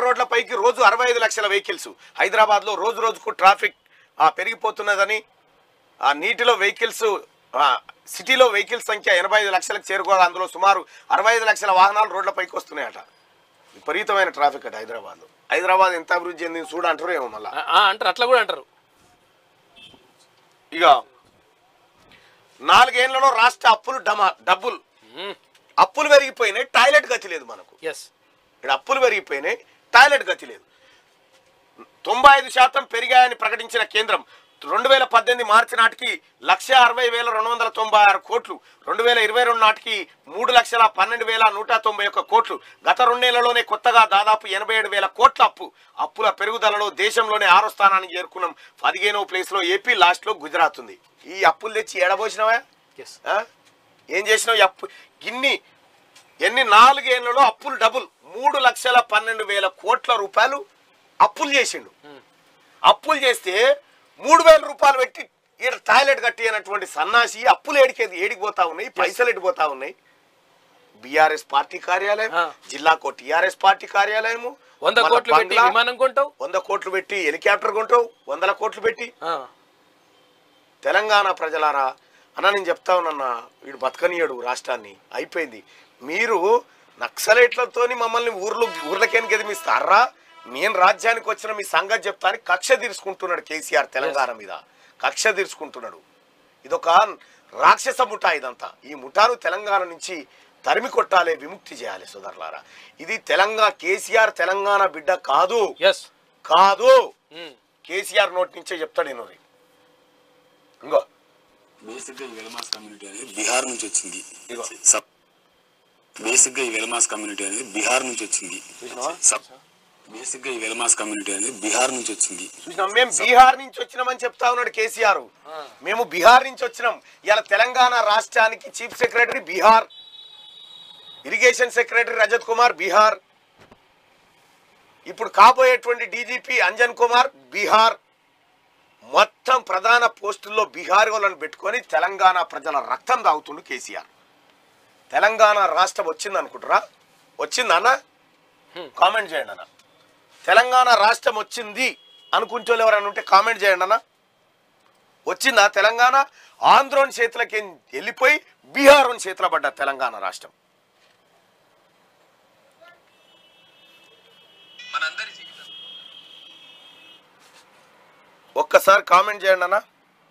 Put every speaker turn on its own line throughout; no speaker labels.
రోడ్లపైకి రోజు అరవై ఐదు లక్షల వెహికల్స్ హైదరాబాద్లో రోజు రోజుకు ట్రాఫిక్ ఆ, పెరిగిపోతున్నదని ఆ నీటిలో వెహికల్స్ ఆ, సిటీలో వెహికల్స్ సంఖ్య ఎనభై ఐదు లక్షలకు చేరుకోగా అందులో సుమారు అరవై ఐదు లక్షల వాహనాలు రోడ్లపైకి వస్తున్నాయట విపరీతమైన ట్రాఫిక్ అట హైదరాబాద్లో హైదరాబాద్ ఎంత అభివృద్ధి చెందింది చూడ అంటారు ఏమో మళ్ళా
ఆ, ఆ, అంటారు అట్లా కూడా అంటారు
ఇక నాలుగేళ్లలో రాష్ట్ర అప్పులు డమా డబ్బులు అప్పులు పెరిగిపోయినాయి టాయిలెట్ గతి లేదు మనకు
ఎస్
ఇక్కడ అప్పులు పెరిగిపోయినాయి టాయిలెట్ గతి లేదు తొంభై ఐదు శాతం పెరిగాయని ప్రకటించిన కేంద్రం రెండు వేల పద్దెనిమిది మార్చి నాటికి లక్ష అరవై వేల రెండు వందల తొంభై ఆరు కోట్లు రెండు వేల ఇరవై రెండు నాటికి మూడు లక్షల పన్నెండు వేల నూట తొంభై ఒక్క కోట్లు గత రెండేళ్లలోనే కొత్తగా దాదాపు ఎనభై ఏడు వేల కోట్ల అప్పు అప్పుల పెరుగుదలలో దేశంలోనే ఆరో స్థానానికి చేరుకున్నాం పదిహేనో ప్లేస్లో ఏపీ లాస్ట్లో గుజరాత్ ఉంది ఈ అప్పులు తెచ్చి ఎడబోసినవా
ఎస్
ఆ? ఏం చేసినావు ఈ అప్పు ఇన్ని ఎన్ని నాలుగేళ్లలో అప్పులు డబుల్ మూడు లక్షల పన్నెండు వేల కోట్ల రూపాయలు అప్పులు చేసిండు అప్పులు చేస్తే మూడు వేల రూపాయలు పెట్టి ఈడ టాయిలెట్ కట్టి అన్నటువంటి సన్నాసి అప్పులు ఏడికేది ఏడికి పోతా ఉన్నాయి పైసలు ఎడిపోతా ఉన్నాయి బీఆర్ఎస్ పార్టీ కార్యాలయం
ఆ.
జిల్లాకో టిఆర్ఎస్ పార్టీ కార్యాలయము
వంద
మన
కోట్లు పెట్టి
బంగ్లా,
విమానం కొంటావు
వంద కోట్లు పెట్టి హెలికాప్టర్ కొంటావు వందల కోట్లు పెట్టి
ఆ,
తెలంగాణ ప్రజలారా అన్న నేను చెప్తా ఉన్నా వీడు బతకనీయడు రాష్ట్రాన్ని అయిపోయింది మీరు నక్సలైట్లతోని మమ్మల్ని ఊర్లు ఊర్లకేని గెదిమిస్తారా నేను రాజ్యానికి వచ్చిన మీ సంగతి చెప్తాను కక్ష తీర్చుకుంటున్నాడు కేసీఆర్ తెలంగాణ మీద కక్ష తీర్చుకుంటున్నాడు ఇదొక రాక్షస ముఠా ఇదంతా ఈ ముఠాను తెలంగాణ నుంచి తరిమి కొట్టాలి విముక్తి చేయాలి సోదరులారా ఇది తెలంగాణ కేసీఆర్ తెలంగాణ బిడ్డ కాదు
ఎస్
కాదు
ఉమ్,
కేసీఆర్ నోటి నుంచే చెప్తాడు నేను ఇంకో
బేసిక్ గా ఈ వెలమాస్ కమ్యూనిటీ అనేది బీహార్ నుంచి వచ్చింది
ఇదిగో.
సబ్ బేసిక్ గా ఈ వెలమాస్ కమ్యూనిటీ అనేది బీహార్ నుంచి వచ్చింది
చూసినావా?
సబ్ బేసిక్ గా ఈ వెలమాస్ కమ్యూనిటీ అనేది బీహార్ నుంచి వచ్చింది
చూసినాం మేము బీహార్ నుంచి వచ్చినామని చెప్తా ఉన్నాడు కేసీఆర్ మేము బీహార్ నుంచి వచ్చినాం ఇలా తెలంగాణ రాష్ట్రానికి chief secretary Bihar irrigation secretary Rajat Kumar Bihar ఇప్పుడు కాబోయేటువంటి డీజీపీ అంజన్ కుమార్ బీహార్ మొత్తం ప్రధాన పోస్టుల్లో బీహార్ వాళ్ళని పెట్టుకొని తెలంగాణ ప్రజల రక్తం తాగుతుండు కేసీఆర్ తెలంగాణ రాష్ట్రం వచ్చింది అనుకుంటారా వచ్చిందా అన్న కామెంట్ చేయండి అన్న తెలంగాణ రాష్ట్రం వచ్చింది అనుకుంటూ ఎవరైనా ఉంటే కామెంట్ చేయండి అన్న వచ్చిందా తెలంగాణ ఆంధ్రోని చేతులకి వెళ్ళిపోయి బీహారోని చేతుల పడ్డ తెలంగాణ రాష్ట్రం
మనందరి జీవితం
ఒక్కసారి కామెంట్ చేయండి అన్న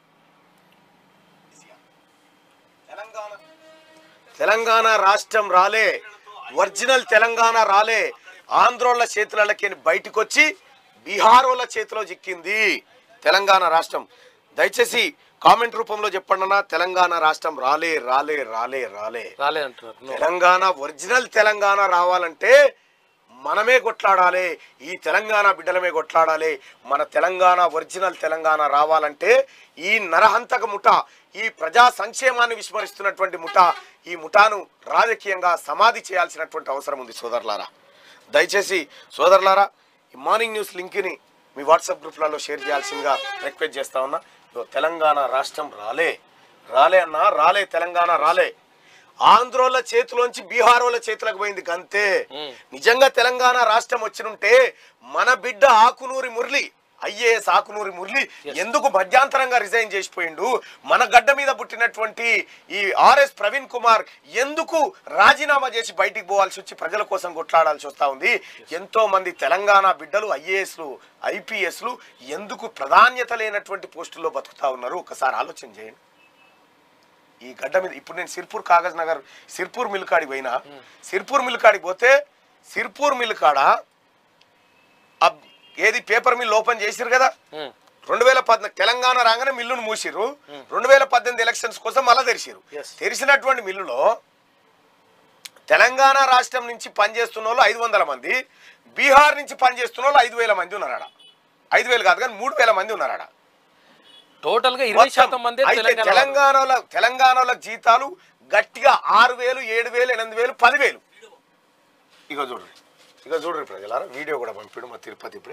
తెలంగాణ తెలంగాణ రాష్ట్రం రాలే ఒరిజినల్ తెలంగాణ రాలే ఆంధ్రోళ్ళ చేతులకి బయటకు వచ్చి బీహారోళ్ళ చేతిలో చిక్కింది తెలంగాణ రాష్ట్రం దయచేసి కామెంట్ రూపంలో చెప్పండి అన్న తెలంగాణ రాష్ట్రం రాలే రాలే రాలే రాలే
రాలే అంటున్నారు No.
తెలంగాణ ఒరిజినల్ తెలంగాణ రావాలంటే మనమే కొట్లాడాలి ఈ తెలంగాణ బిడ్డలమే కొట్లాడాలి మన తెలంగాణ ఒరిజినల్ తెలంగాణ రావాలంటే ఈ నరహంతక ముఠ ఈ ప్రజా సంక్షేమాన్ని విస్మరిస్తున్నటువంటి ముఠ ఈ ముఠాను రాజకీయంగా సమాధి చేయాల్సినటువంటి అవసరం ఉంది సోదరులారా దయచేసి సోదరులారా ఈ మార్నింగ్ న్యూస్ లింక్ని మీ వాట్సాప్ గ్రూప్లలో షేర్ చేయాల్సిందిగా రిక్వెస్ట్ చేస్తా ఉన్నా ఇదిగో తెలంగాణ రాష్ట్రం రాలే రాలే అన్నా రాలే తెలంగాణ రాలే ఆంధ్రోళ్ళ చేతిలోంచి బీహారోళ్ళ చేతులకు పోయింది గంతే నిజంగా తెలంగాణ రాష్ట్రం వచ్చినుంటే మన బిడ్డ ఆకునూరి మురళి ఐఏఎస్ ఆకునూరి మురళి ఎందుకు మధ్యాంతరంగా రిజైన్ చేసిపోయిండు మన గడ్డ మీద పుట్టినటువంటి ఈ ఆర్ఎస్ ప్రవీణ్ కుమార్ ఎందుకు రాజీనామా చేసి బయటికి పోవాల్సి వచ్చి ప్రజల కోసం కొట్లాడాల్సి వస్తా ఉంది ఎంతో మంది తెలంగాణ బిడ్డలు ఐఏఎస్లు ఐపీఎస్లు ఎందుకు ప్రాధాన్యత లేనటువంటి పోస్టుల్లో బతుకుతా ఉన్నారు ఒకసారి ఆలోచన చేయండి ఈ గడ్డ మీద ఇప్పుడు నేను సిర్పూర్ కాగజ్ నగర్ సిర్పూర్ మిల్ కాడికి పోయినా సిర్పూర్ మిల్ కాడికి పోతే సిర్పూర్ మిల్ కాడ అబ్- ఏది పేపర్ మిల్ ఓపెన్ చేసిరు కదా
ఉమ్,
రెండు వేల పద్నాలుగు తెలంగాణ రాగానే మిల్లును మూసిరు రెండు వేల పద్దెనిమిది ఎలక్షన్స్ కోసం మళ్ళా తెరిచిరు
Yes.
తెరిచినటువంటి మిల్లులో తెలంగాణ రాష్ట్రం నుంచి పనిచేస్తున్న వాళ్ళు ఐదు వందల మంది బీహార్ నుంచి పనిచేస్తున్న వాళ్ళు ఐదు వేల మంది ఉన్నారాడ ఐదు వేలు కాదు కానీ మూడు వేల మంది ఉన్నారాడ
టోటల్ గా ఇరవై
మొత్తం.
శాతం మంది
అయితే
తెలంగాణ
తెలంగాణలో తెలంగాణలో జీతాలు గట్టిగా ఆరు వేలు ఏడు వేలు ఎనిమిది వేలు పదివేలు ఇక చూడండి ఇక చూడండి ప్రజలారా వీడియో కూడా పంపిడు మా తిరుపతి ఇప్పుడే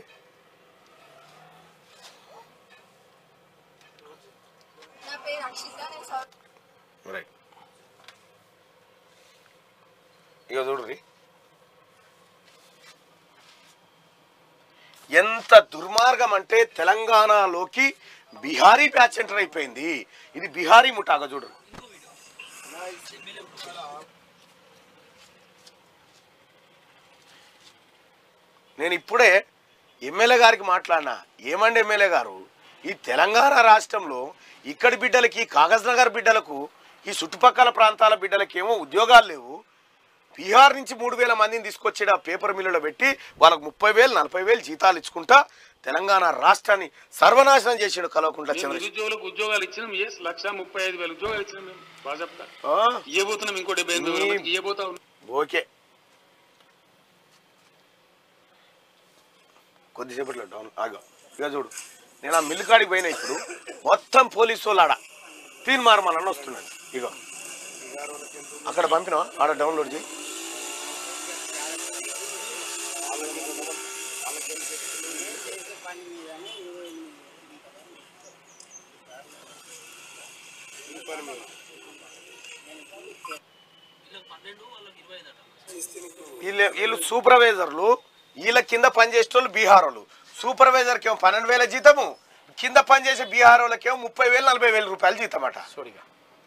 నా పేరు అక్షిత నేను సౌత్
రైట్ ఇక చూడండి ఎంత దుర్మార్గం అంటే తెలంగాణలోకి బిహారీ ప్యాచ్ ఎంటర్ అయిపోయింది ఇది బిహారీ ముఠాగా చూడు నేను ఇప్పుడే ఎమ్మెల్యే గారికి మాట్లాడినా ఏమండి ఎమ్మెల్యే గారు ఈ తెలంగాణ రాష్ట్రంలో ఇక్కడి బిడ్డలకి కాగజ్ నగర్ బిడ్డలకు ఈ చుట్టుపక్కల ప్రాంతాల బిడ్డలకి ఏమో ఉద్యోగాలు లేవు బీహార్ నుంచి మూడు వేల మందిని తీసుకొచ్చి ఆ పేపర్ మిల్లులో పెట్టి వాళ్ళకు ముప్పై వేలు నలభై వేలు జీతాలు ఇచ్చుకుంటా తెలంగాణ రాష్ట్రాన్ని సర్వనాశనం చేసాడు కలవకుండా
మేము
చంద్రశేఖర్
నిరుద్యోగులకు ఉద్యోగాలు ఇచ్చినాం ఎస్ లక్ష ముప్పై ఐదు వేల ఉద్యోగాలు ఇచ్చినాం మేము బాగా చెప్తా
ఆ,
ఇవ్వబోతున్నాం ఇంకో డెబ్బై ఎనిమిది వేల మందికి ఇవ్వబోతా ఉన్నాం
ఓకే కొద్దిసేపట్లో డౌన్ ఆగా ఇక చూడు నేను ఆ మిల్లు కాడికి పోయినా ఇప్పుడు మొత్తం పోలీసు వాళ్ళు ఆడ తీన్ మారమని వస్తున్నాడు ఇగో అక్కడ పంపినా ఆడ డౌన్లోడ్ చేయి వీళ్ళు వీళ్ళు సూపర్వైజర్లు వీళ్ళ కింద పనిచేసే వాళ్ళు బీహార్ వాళ్ళు సూపర్వైజర్కి ఏమో పన్నెండు వేల జీతము కింద పనిచేసే బీహార్ వాళ్ళకేమో ముప్పై వేలు నలభై వేల రూపాయలు జీతం అట
చూడిగా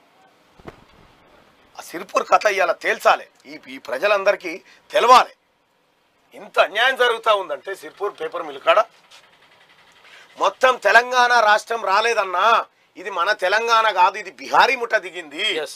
ఆ సిరిపూర్ కథ ఇవాళ తేల్చాలి ఈ ఈ ప్రజలందరికీ తెలవాలి ఇంత అన్యాయం జరుగుతూ ఉందంటే సిరిపూర్ పేపర్ మిల్ కాడ మొత్తం తెలంగాణ రాష్ట్రం రాలేదన్నా ఇది మన తెలంగాణ కాదు ఇది బిహారీ ముఠ దిగింది
ఎస్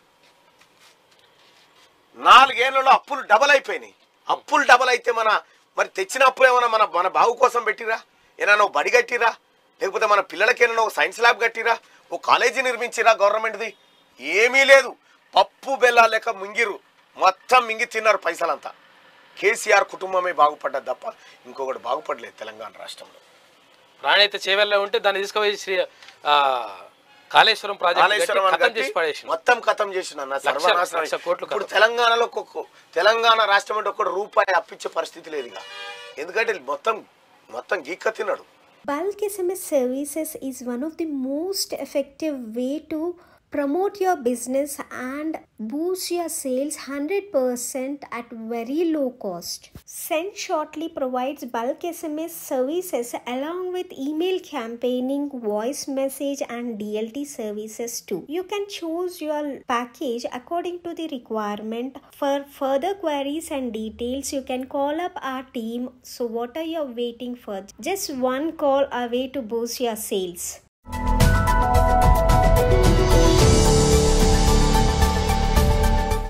నాలుగేళ్లలో అప్పులు డబల్ అయిపోయినాయి అప్పులు డబల్ అయితే మన మరి తెచ్చిన అప్పులు ఏమైనా మన మన బావు కోసం పెట్టిరా ఏమైనా ఒక బడి కట్టిరా లేకపోతే మన పిల్లలకి ఏమైనా ఒక సైన్స్ ల్యాబ్ కట్టిరా ఒక కాలేజీ నిర్మించిరా గవర్నమెంట్ది ఏమీ లేదు పప్పు బెల్లా లెక్క మింగిరు మొత్తం మింగి తిన్నారు పైసలంతా కేసీఆర్ కుటుంబమే బాగుపడ్డది తప్ప ఇంకొకటి బాగుపడలేదు తెలంగాణ రాష్ట్రంలో
రాణి అయితే చేవెళ్ళ ఉంటే దాన్ని తీసుకుపోయి శ్రీ ఆ, కాళేశ్వరం ప్రాజెక్ట్
కాళేశ్వరం అని
కథం
కట్టి
చేసి పడేసి
మొత్తం కథం చేసిన అన్న సర్వనాశనం
లక్ష కోట్లు
ఇప్పుడు
కథం.
తెలంగాణలో ఒక్కొక్క తెలంగాణ రాష్ట్రం అంటే ఒక్క రూపాయి అప్పించే పరిస్థితి లేదు ఇక ఎందుకంటే మొత్తం మొత్తం గీక్క తిన్నాడు
Bulk SMS services is one of the most effective way to promote your business and boost your sales 100% at very low cost. Send Shortly provides bulk SMS services along with email campaigning, voice message and DLT services too. You can choose your package according to the requirement. For further queries and details, you can call up our team. So what are you waiting for? Just one call away to boost your sales.